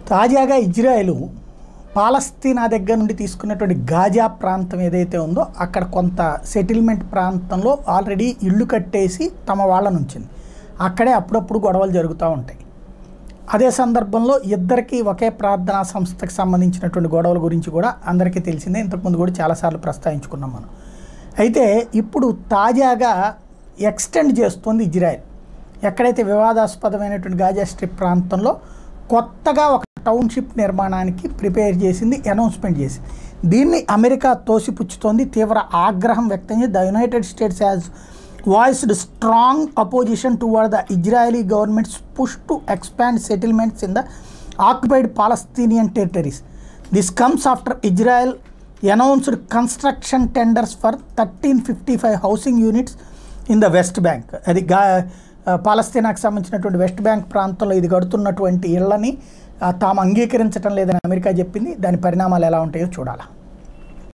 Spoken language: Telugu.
తాజాగా ఇజ్రాయెల్ పాలస్తీనా దగ్గర నుండి తీసుకున్నటువంటి గాజా ప్రాంతం ఏదైతే ఉందో అక్కడ కొంత సెటిల్మెంట్ ప్రాంతంలో ఆల్రెడీ ఇళ్ళు కట్టేసి తమ వాళ్ళని ఉంచింది అక్కడే అప్పుడప్పుడు గొడవలు జరుగుతూ ఉంటాయి అదే సందర్భంలో ఇద్దరికి ఒకే ప్రార్థనా సంస్థకి సంబంధించినటువంటి గొడవల గురించి కూడా అందరికీ తెలిసిందే ఇంతకుముందు కూడా చాలాసార్లు ప్రస్తావించుకున్నాం మనం అయితే ఇప్పుడు తాజాగా ఎక్స్టెండ్ చేస్తుంది ఇజ్రాయెల్ ఎక్కడైతే వివాదాస్పదమైనటువంటి గాజా స్ట్రిప్ ప్రాంతంలో కొత్తగా ఒక టౌన్షిప్ నిర్మాణానికి ప్రిపేర్ చేసింది అనౌన్స్మెంట్ చేసింది దీన్ని అమెరికా తోసిపుచ్చుతోంది తీవ్ర ఆగ్రహం వ్యక్తం చేసి the United States has voiced strong opposition toward the Israeli government's push to expand settlements in the occupied Palestinian territories this comes after Israel announced construction tenders for thirteen fifty five housing units in the West Bank అది గా పాలస్తీనాకు సంబంధించినటువంటి వెస్ట్ బ్యాంక్ ప్రాంతంలో ఇది కడుతున్నటువంటి ఇళ్లని ఆ, తాము అంగీకరించడం లేదని అమెరికా చెప్పింది దాని పరిణామాలు ఎలా ఉంటాయో చూడాలి